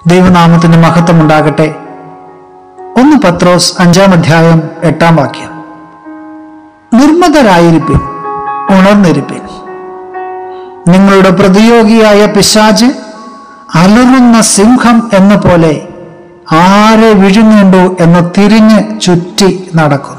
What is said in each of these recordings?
ദൈവനാമത്തിന് മഹത്വം ഉണ്ടാകട്ടെ ഒന്ന് പത്രോസ് അഞ്ചാം അധ്യായം എട്ടാം വാക്യം നിർമ്മതരായിരിപ്പിൻ ഉണർന്നിരിപ്പിൻ നിങ്ങളുടെ പ്രതിയോഗിയായ പിശാജ് അലറുന്ന സിംഹം എന്ന പോലെ ആരെ വിഴുങ്ങേണ്ടു എന്ന് തിരിഞ്ഞ് ചുറ്റി നടക്കുന്നു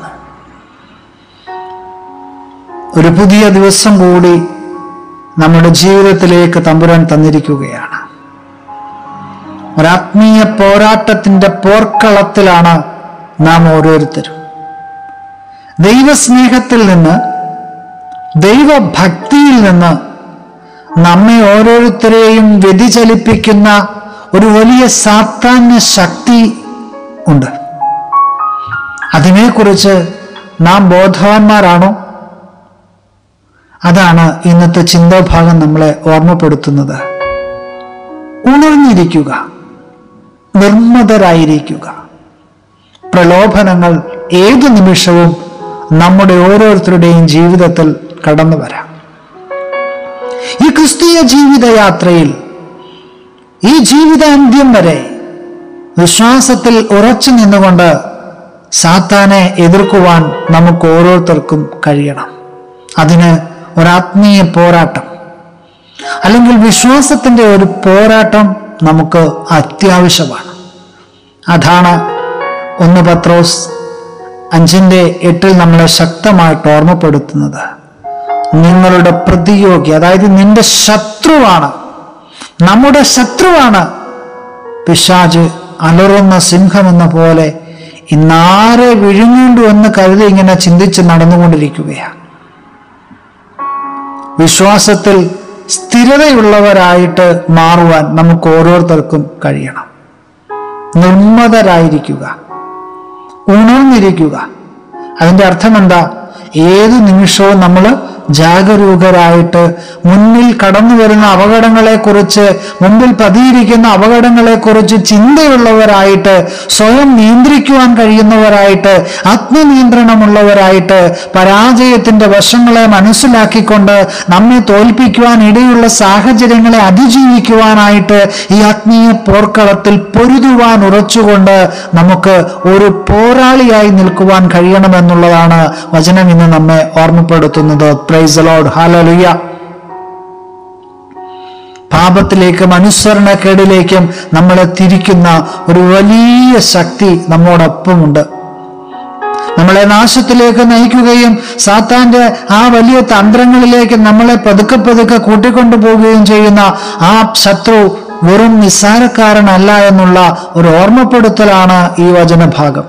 ഒരു പുതിയ ദിവസം കൂടി നമ്മുടെ ജീവിതത്തിലേക്ക് തമ്പുരാൻ തന്നിരിക്കുകയാണ് ഒരാത്മീയ പോരാട്ടത്തിന്റെ പോർക്കളത്തിലാണ് നാം ഓരോരുത്തരും ദൈവസ്നേഹത്തിൽ നിന്ന് ദൈവഭക്തിയിൽ നിന്ന് നമ്മെ ഓരോരുത്തരെയും വ്യതിചലിപ്പിക്കുന്ന ഒരു വലിയ സാത്താന്യ ശക്തി ഉണ്ട് അതിനെക്കുറിച്ച് നാം ബോധവാന്മാരാണോ അതാണ് ഇന്നത്തെ ചിന്താഭാഗം നമ്മളെ ഓർമ്മപ്പെടുത്തുന്നത് ഉണർന്നിരിക്കുക നിർമ്മതരായിരിക്കുക പ്രലോഭനങ്ങൾ ഏതു നിമിഷവും നമ്മുടെ ഓരോരുത്തരുടെയും ജീവിതത്തിൽ കടന്നു വരാം ഈ ക്രിസ്തീയ ജീവിതയാത്രയിൽ ഈ ജീവിതാന്ത്യം വരെ വിശ്വാസത്തിൽ ഉറച്ചു നിന്നുകൊണ്ട് സാത്താനെ എതിർക്കുവാൻ നമുക്ക് ഓരോരുത്തർക്കും കഴിയണം അതിന് ഒരാത്മീയ പോരാട്ടം അല്ലെങ്കിൽ വിശ്വാസത്തിന്റെ ഒരു പോരാട്ടം നമുക്ക് അത്യാവശ്യമാണ് അതാണ് ഒന്ന് പത്രോസ് അഞ്ചിന്റെ എട്ടിൽ നമ്മളെ ശക്തമായിട്ട് ഓർമ്മപ്പെടുത്തുന്നത് നിങ്ങളുടെ പ്രതിയോഗി അതായത് നിന്റെ ശത്രുവാണ് നമ്മുടെ ശത്രുവാണ് പിശാജ് അലറുന്ന സിംഹമെന്ന പോലെ ഇന്നാരെ വിഴുങ്ങേണ്ടു എന്ന് കരുതി ഇങ്ങനെ ചിന്തിച്ച് നടന്നുകൊണ്ടിരിക്കുകയാണ് വിശ്വാസത്തിൽ സ്ഥിരതയുള്ളവരായിട്ട് മാറുവാൻ നമുക്ക് ഓരോരുത്തർക്കും കഴിയണം നിർമ്മതരായിരിക്കുക ഉണർന്നിരിക്കുക അതിന്റെ അർത്ഥം എന്താ ഏതു നിമിഷവും നമ്മൾ ജാഗരൂകരായിട്ട് മുന്നിൽ കടന്നു വരുന്ന അപകടങ്ങളെക്കുറിച്ച് മുമ്പിൽ പതിയിരിക്കുന്ന അപകടങ്ങളെക്കുറിച്ച് ചിന്തയുള്ളവരായിട്ട് സ്വയം നിയന്ത്രിക്കുവാൻ കഴിയുന്നവരായിട്ട് ആത്മനിയന്ത്രണമുള്ളവരായിട്ട് പരാജയത്തിന്റെ വശങ്ങളെ മനസ്സിലാക്കിക്കൊണ്ട് നമ്മെ തോൽപ്പിക്കുവാൻ ഇടയുള്ള സാഹചര്യങ്ങളെ അതിജീവിക്കുവാനായിട്ട് ഈ ആത്മീയ പോർക്കളത്തിൽ പൊരുതുവാൻ ഉറച്ചുകൊണ്ട് നമുക്ക് ഒരു പോരാളിയായി നിൽക്കുവാൻ കഴിയണമെന്നുള്ളതാണ് വചനം ഇന്ന് നമ്മെ ഓർമ്മപ്പെടുത്തുന്നത് പ്രൈസ് ലോഡ് ഹാലലുയ പാപത്തിലേക്കും അനുസരണക്കേടിലേക്കും നമ്മളെ തിരിക്കുന്ന ഒരു വലിയ ശക്തി നമ്മോടൊപ്പമുണ്ട് നമ്മളെ നാശത്തിലേക്ക് നയിക്കുകയും സാത്താന്റെ ആ വലിയ തന്ത്രങ്ങളിലേക്ക് നമ്മളെ പതുക്കെ പതുക്കെ കൂട്ടിക്കൊണ്ടു പോവുകയും ചെയ്യുന്ന ആ ശത്രു വെറും നിസ്സാരക്കാരനല്ല എന്നുള്ള ഒരു ഓർമ്മപ്പെടുത്തലാണ് ഈ വചനഭാഗം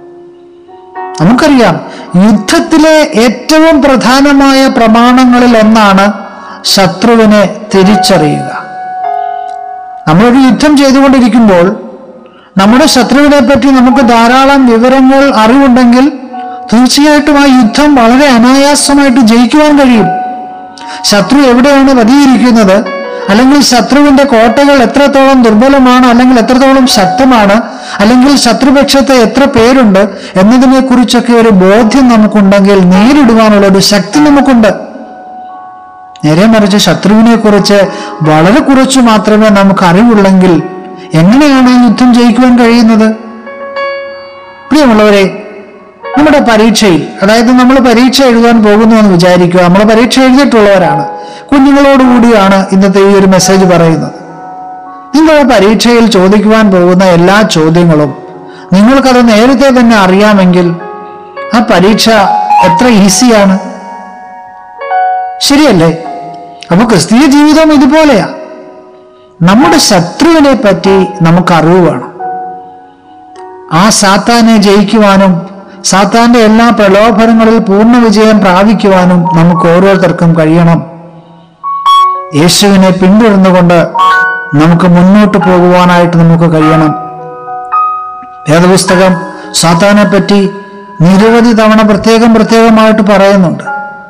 നമുക്കറിയാം യുദ്ധത്തിലെ ഏറ്റവും പ്രധാനമായ പ്രമാണങ്ങളിൽ ഒന്നാണ് ശത്രുവിനെ തിരിച്ചറിയുക നമ്മളൊരു യുദ്ധം ചെയ്തുകൊണ്ടിരിക്കുമ്പോൾ നമ്മുടെ ശത്രുവിനെ പറ്റി നമുക്ക് ധാരാളം വിവരങ്ങൾ അറിവുണ്ടെങ്കിൽ തീർച്ചയായിട്ടും ആ യുദ്ധം വളരെ അനായാസമായിട്ട് ജയിക്കുവാൻ കഴിയും ശത്രു എവിടെയാണ് പതിയിരിക്കുന്നത് അല്ലെങ്കിൽ ശത്രുവിന്റെ കോട്ടകൾ എത്രത്തോളം ദുർബലമാണ് അല്ലെങ്കിൽ എത്രത്തോളം ശക്തമാണ് അല്ലെങ്കിൽ ശത്രുപക്ഷത്തെ എത്ര പേരുണ്ട് എന്നതിനെ കുറിച്ചൊക്കെ ഒരു ബോധ്യം നമുക്കുണ്ടെങ്കിൽ നേരിടുവാനുള്ള ഒരു ശക്തി നമുക്കുണ്ട് നേരെ മറിച്ച് ശത്രുവിനെ കുറിച്ച് വളരെ കുറച്ചു മാത്രമേ നമുക്ക് അറിവുള്ളെങ്കിൽ എങ്ങനെയാണ് ഈ യുദ്ധം ജയിക്കുവാൻ കഴിയുന്നത് പ്രിയമുള്ളവരെ നമ്മുടെ പരീക്ഷയിൽ അതായത് നമ്മൾ പരീക്ഷ എഴുതാൻ പോകുന്നു എന്ന് വിചാരിക്കുക നമ്മൾ പരീക്ഷ എഴുതിയിട്ടുള്ളവരാണ് കുഞ്ഞുങ്ങളോടുകൂടിയാണ് ഇന്നത്തെ ഈ ഒരു മെസ്സേജ് പറയുന്നത് നിങ്ങളുടെ പരീക്ഷയിൽ ചോദിക്കുവാൻ പോകുന്ന എല്ലാ ചോദ്യങ്ങളും നിങ്ങൾക്കത് നേരത്തെ തന്നെ അറിയാമെങ്കിൽ ആ പരീക്ഷ എത്ര ഈസിയാണ് ശരിയല്ലേ അപ്പൊ ക്രിസ്തീയ ജീവിതം ഇതുപോലെയാ നമ്മുടെ ശത്രുവിനെ പറ്റി നമുക്ക് അറിവ് വേണം ആ സാത്താനെ ജയിക്കുവാനും സാത്താന്റെ എല്ലാ പ്രലോഭനങ്ങളിൽ പൂർണ്ണ വിജയം പ്രാപിക്കുവാനും നമുക്ക് ഓരോരുത്തർക്കും കഴിയണം യേശുവിനെ പിന്തുടർന്നുകൊണ്ട് നമുക്ക് മുന്നോട്ട് പോകുവാനായിട്ട് നമുക്ക് കഴിയണം വേദപുസ്തകം സാത്താനെ പറ്റി നിരവധി തവണ പ്രത്യേകം പ്രത്യേകമായിട്ട് പറയുന്നുണ്ട്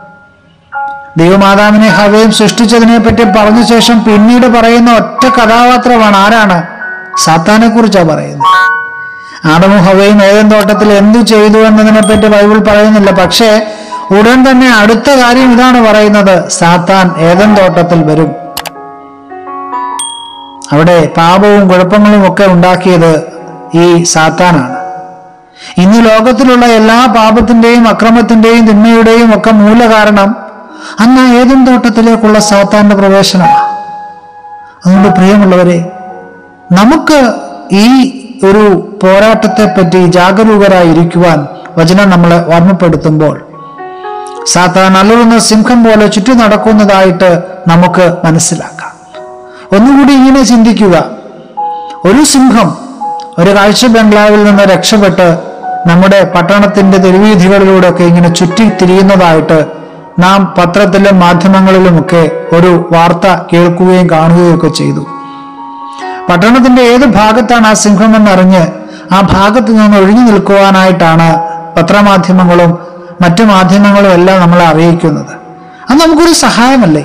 ദൈവമാതാവിനെ ഹവയും സൃഷ്ടിച്ചതിനെ പറ്റി പറഞ്ഞ ശേഷം പിന്നീട് പറയുന്ന ഒറ്റ കഥാപാത്രമാണ് ആരാണ് സാത്താനെ കുറിച്ചാണ് പറയുന്നത് ആദമും ഹവയും ഏതൻ തോട്ടത്തിൽ എന്തു ചെയ്തു എന്നതിനെ പറ്റി ബൈബിൾ പറയുന്നില്ല പക്ഷേ ഉടൻ തന്നെ അടുത്ത കാര്യം ഇതാണ് പറയുന്നത് സാത്താൻ ഏതൻ തോട്ടത്തിൽ വരും അവിടെ പാപവും കുഴപ്പങ്ങളും ഒക്കെ ഉണ്ടാക്കിയത് ഈ സാത്താനാണ് ഇന്ന് ലോകത്തിലുള്ള എല്ലാ പാപത്തിന്റെയും അക്രമത്തിന്റെയും തിന്മയുടെയും ഒക്കെ മൂലകാരണം അന്ന് ഏതും തോട്ടത്തിലേക്കുള്ള സാത്താന്റെ പ്രവേശനമാണ് അതുകൊണ്ട് പ്രിയമുള്ളവരെ നമുക്ക് ഈ ഒരു പോരാട്ടത്തെ പറ്റി ജാഗരൂകരായിരിക്കുവാൻ വചനം നമ്മളെ ഓർമ്മപ്പെടുത്തുമ്പോൾ സാത്താൻ അലറുന്ന സിംഹം പോലെ ചുറ്റി നടക്കുന്നതായിട്ട് നമുക്ക് മനസ്സിലാക്കാം ഒന്നുകൂടി ഇങ്ങനെ ചിന്തിക്കുക ഒരു സിംഹം ഒരു കാഴ്ച ബംഗ്ലാവിൽ നിന്ന് രക്ഷപ്പെട്ട് നമ്മുടെ പട്ടണത്തിന്റെ തെരുവീഥികളിലൂടെയൊക്കെ ഇങ്ങനെ ചുറ്റി തിരിയുന്നതായിട്ട് നാം പത്രത്തിലും മാധ്യമങ്ങളിലുമൊക്കെ ഒരു വാർത്ത കേൾക്കുകയും കാണുകയും ഒക്കെ ചെയ്തു പട്ടണത്തിന്റെ ഏത് ഭാഗത്താണ് ആ സിംഹം എന്നറിഞ്ഞ് ആ ഭാഗത്ത് നിന്ന് ഒഴിഞ്ഞു നിൽക്കുവാനായിട്ടാണ് പത്രമാധ്യമങ്ങളും മറ്റു മാധ്യമങ്ങളും എല്ലാം നമ്മളെ അറിയിക്കുന്നത് അത് നമുക്കൊരു സഹായമല്ലേ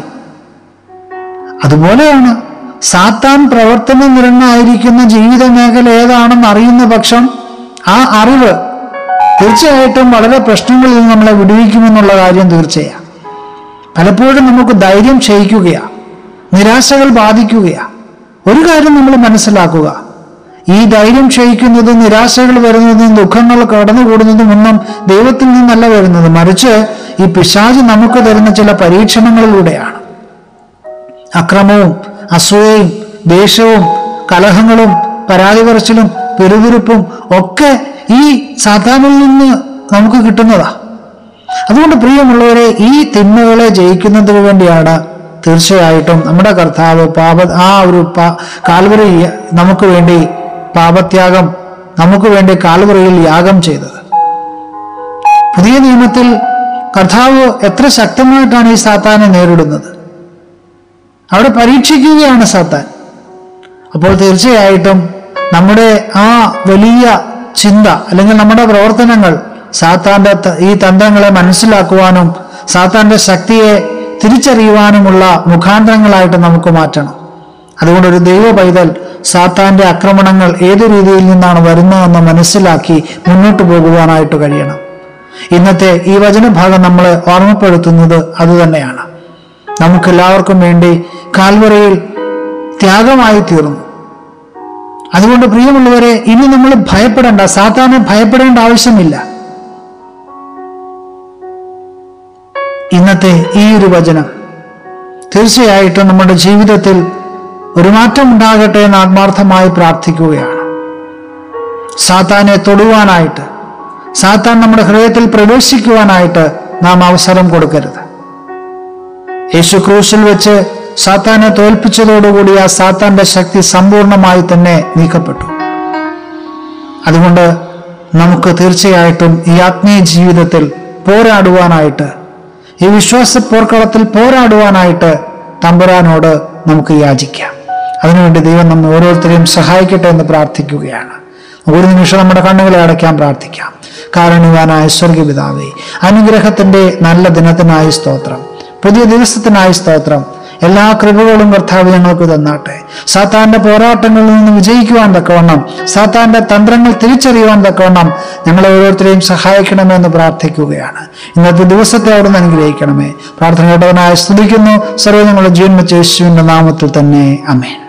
അതുപോലെയാണ് സാത്താൻ പ്രവർത്തനം നിറഞ്ഞായിരിക്കുന്ന ജീവിത മേഖല ഏതാണെന്ന് അറിയുന്ന പക്ഷം ആ അറിവ് തീർച്ചയായിട്ടും വളരെ പ്രശ്നങ്ങളിൽ നിന്ന് നമ്മളെ വിടുവിക്കുമെന്നുള്ള കാര്യം തീർച്ചയാണ് പലപ്പോഴും നമുക്ക് ധൈര്യം ക്ഷയിക്കുകയാണ് നിരാശകൾ ബാധിക്കുകയാണ് ഒരു കാര്യം നമ്മൾ മനസ്സിലാക്കുക ഈ ധൈര്യം ക്ഷയിക്കുന്നതും നിരാശകൾ വരുന്നതും ദുഃഖങ്ങൾ കടന്നുകൂടുന്നതും ഒന്നും ദൈവത്തിൽ നിന്നല്ല വരുന്നത് മറിച്ച് ഈ പിശാജ് നമുക്ക് തരുന്ന ചില പരീക്ഷണങ്ങളിലൂടെയാണ് അക്രമവും അസൂയയും ദേഷ്യവും കലഹങ്ങളും പരാതി പറച്ചിലും പെരുവിരുപ്പും ഒക്കെ ഈ സാധാരണയിൽ നിന്ന് നമുക്ക് കിട്ടുന്നതാ അതുകൊണ്ട് പ്രിയമുള്ളവരെ ഈ തിന്മകളെ ജയിക്കുന്നതിന് വേണ്ടിയാണ് തീർച്ചയായിട്ടും നമ്മുടെ കർത്താവ് പാപ ആ ഒരു പാ- കാൽവറി നമുക്ക് വേണ്ടി പാപത്യാഗം നമുക്ക് വേണ്ടി കാൽവറിയിൽ യാഗം ചെയ്തത് പുതിയ നിയമത്തിൽ കർത്താവ് എത്ര ശക്തമായിട്ടാണ് ഈ സാത്താനെ നേരിടുന്നത് അവിടെ പരീക്ഷിക്കുകയാണ് സാത്താൻ അപ്പോൾ തീർച്ചയായിട്ടും നമ്മുടെ ആ വലിയ ചിന്ത അല്ലെങ്കിൽ നമ്മുടെ പ്രവർത്തനങ്ങൾ സാത്താന്റെ ത- ഈ തന്ത്രങ്ങളെ മനസ്സിലാക്കുവാനും സാത്താന്റെ ശക്തിയെ തിരിച്ചറിയുവാനുമുള്ള മുഖാന്തരങ്ങളായിട്ട് നമുക്ക് മാറ്റണം അതുകൊണ്ട് ഒരു ദൈവ പൈതൽ സാത്താന്റെ ആക്രമണങ്ങൾ ഏത് രീതിയിൽ നിന്നാണ് വരുന്നതെന്ന് മനസ്സിലാക്കി മുന്നോട്ട് പോകുവാനായിട്ട് കഴിയണം ഇന്നത്തെ ഈ വചനഭാഗം നമ്മളെ ഓർമ്മപ്പെടുത്തുന്നത് അതുതന്നെയാണ് നമുക്കെല്ലാവർക്കും വേണ്ടി കാൽവറയിൽ ത്യാഗമായി തീർന്നു അതുകൊണ്ട് പ്രിയമുള്ളവരെ ഇനി നമ്മൾ ഭയപ്പെടേണ്ട സാത്താനെ ഭയപ്പെടേണ്ട ആവശ്യമില്ല ഇന്നത്തെ ഈ ഒരു വചനം തീർച്ചയായിട്ടും നമ്മുടെ ജീവിതത്തിൽ ഒരു മാറ്റം ഉണ്ടാകട്ടെ എന്ന് ആത്മാർത്ഥമായി പ്രാർത്ഥിക്കുകയാണ് സാത്താനെ തൊടുവാനായിട്ട് സാത്താൻ നമ്മുടെ ഹൃദയത്തിൽ പ്രവേശിക്കുവാനായിട്ട് നാം അവസരം കൊടുക്കരുത് യേശു ക്രൂശിൽ വെച്ച് സാത്താനെ തോൽപ്പിച്ചതോടുകൂടി ആ സാത്താന്റെ ശക്തി സമ്പൂർണമായി തന്നെ നീക്കപ്പെട്ടു അതുകൊണ്ട് നമുക്ക് തീർച്ചയായിട്ടും ഈ ആത്മീയ ജീവിതത്തിൽ പോരാടുവാനായിട്ട് ഈ വിശ്വാസ പോർക്കളത്തിൽ പോരാടുവാനായിട്ട് തമ്പുരാനോട് നമുക്ക് യാചിക്കാം അതിനുവേണ്ടി ദൈവം നമ്മെ ഓരോരുത്തരെയും സഹായിക്കട്ടെ എന്ന് പ്രാർത്ഥിക്കുകയാണ് ഒരു നിമിഷം നമ്മുടെ കണ്ണുകളെ അടയ്ക്കാൻ പ്രാർത്ഥിക്കാം കാരണവാനായ സ്വർഗപിതാവേ അനുഗ്രഹത്തിന്റെ നല്ല ദിനത്തിനായി സ്തോത്രം പുതിയ ദിവസത്തിനായി സ്തോത്രം എല്ലാ കൃപകളും കർത്താവ് ഞങ്ങൾക്ക് തന്നാട്ടെ സാത്താന്റെ പോരാട്ടങ്ങളിൽ നിന്ന് വിജയിക്കുവാൻ തക്കവണ്ണം സാത്താന്റെ തന്ത്രങ്ങൾ തിരിച്ചറിയുവാൻ തക്കവണ്ണം ഞങ്ങളെ ഓരോരുത്തരെയും സഹായിക്കണമെന്ന് പ്രാർത്ഥിക്കുകയാണ് ഇന്നത്തെ ദിവസത്തെ അവിടുന്ന് അനുഗ്രഹിക്കണമേ പ്രാർത്ഥന കേട്ടവനായി സ്തുതിക്കുന്നു സർവ്വ ഞങ്ങളുടെ ജീവൻ വെച്ച് യേശുവിന്റെ നാമത്തിൽ തന്നെ അമേൻ